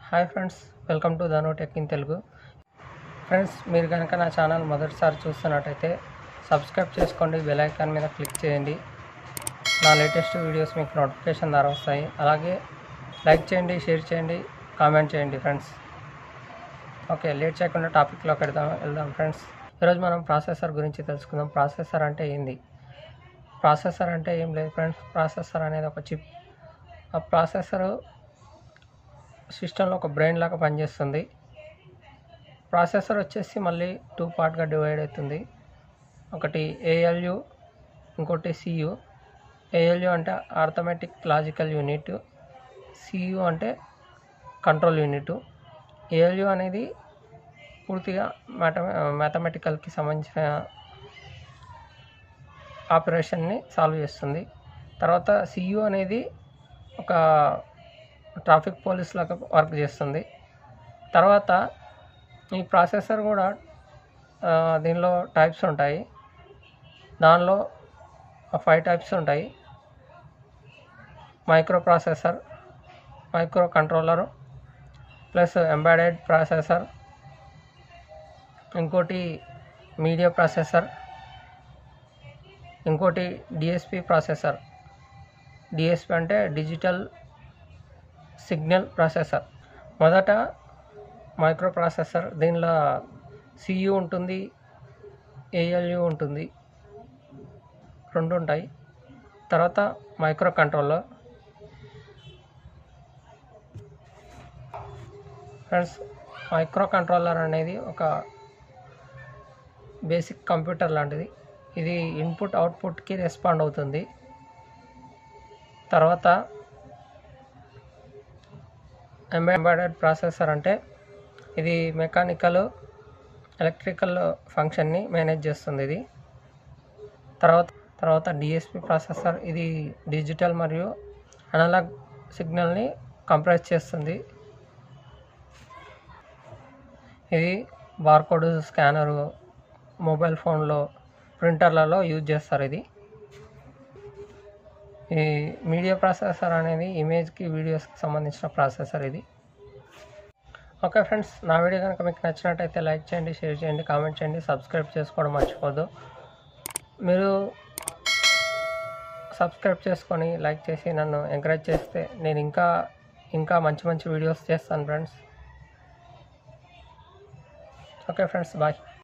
hi friends welcome to Dhanu tech in Telugu friends మీరు కనుక నా ఛానల్ మొదటిసారి చూస్తున్నట్టయితే సబ్స్క్రైబ్ చేసుకోండి బెల్ ఐకాన్ మీద క్లిక్ చేయండి నా లేటెస్ట్ వీడియోస్ మీకు నోటిఫికేషన్ ద్వారా వస్తాయి అలాగే లైక్ చేయండి షేర్ చేయండి కామెంట్ చేయండి ఫ్రెండ్స్ ఓకే లేట్ చేయకుండా టాపిక్లోకి వెళ్దాం వెళ్దాం ఫ్రెండ్స్ ఈరోజు మనం ప్రాసెసర్ గురించి తెలుసుకుందాం ప్రాసెసర్ అంటే ఏంది ప్రాసెసర్ అంటే ఏం లేదు ఫ్రెండ్స్ ప్రాసెసర్ అనేది ఒక చిప్ ఆ ప్రాసెసర్ సిస్టంలో ఒక బ్రెయిన్ లాగా పనిచేస్తుంది ప్రాసెసర్ వచ్చేసి మళ్ళీ టూ పార్ట్గా డివైడ్ అవుతుంది ఒకటి ఏఎల్యు ఇంకోటి సియు ఏఎల్యు అంటే ఆర్థమెటిక్ లాజికల్ యూనిట్ సియు అంటే కంట్రోల్ యూనిట్ ఏఎల్యు అనేది పూర్తిగా మ్యాథ మ్యాథమెటికల్కి సంబంధించిన ఆపరేషన్ని సాల్వ్ చేస్తుంది తర్వాత సియు అనేది ఒక ట్రాఫిక్ పోలీస్ లాగా వర్క్ చేస్తుంది తర్వాత ఈ ప్రాసెసర్ కూడా ఆ, దీనిలో టైప్స్ ఉంటాయి దానిలో ఫైవ్ టైప్స్ ఉంటాయి microprocessor microcontroller plus embedded processor ఇంకోటి మీడియా ప్రాసెసర్ ఇంకోటి డిఎస్పి ప్రాసెసర్ డిఎస్పి అంటే డిజిటల్ సిగ్నల్ ప్రాసెసర్ మొదట మైక్రో ప్రాసెసర్ దీనిలో సియు ఉంటుంది ఏఎల్యు ఉంటుంది రెండు ఉంటాయి తర్వాత microcontroller friends microcontroller అనేది ఒక బేసిక్ కంప్యూటర్ లాంటిది ఇది ఇన్పుట్ అవుట్పుట్కి రెస్పాండ్ అవుతుంది తర్వాత ఎంబెడెడ్ ప్రాసెసర్ అంటే ఇది మెకానికల్ ఎలక్ట్రికల్ ఫంక్షన్ని మేనేజ్ చేస్తుంది ఇది తర్వాత తర్వాత డిఎస్పి ప్రాసెసర్ ఇది డిజిటల్ మరియు అనలాగ్ సిగ్నల్ని కంప్రెస్ చేస్తుంది ఇది బార్కోడ్ స్కానరు మొబైల్ ఫోన్లో ప్రింటర్లలో యూజ్ చేస్తారు ఇది ఈ మీడియా ప్రాసెసర్ అనేది ఇమేజ్కి వీడియోస్కి సంబంధించిన ప్రాసెసర్ ఇది ఓకే ఫ్రెండ్స్ నా వీడియో కనుక మీకు నచ్చినట్టయితే లైక్ చేయండి షేర్ చేయండి కామెంట్ చేయండి సబ్స్క్రైబ్ చేసుకోవడం మర్చిపోద్దు మీరు సబ్స్క్రైబ్ చేసుకొని లైక్ చేసి నన్ను ఎంకరేజ్ చేస్తే నేను ఇంకా ఇంకా మంచి మంచి వీడియోస్ చేస్తాను ఫ్రెండ్స్ ఓకే ఫ్రెండ్స్ బాయ్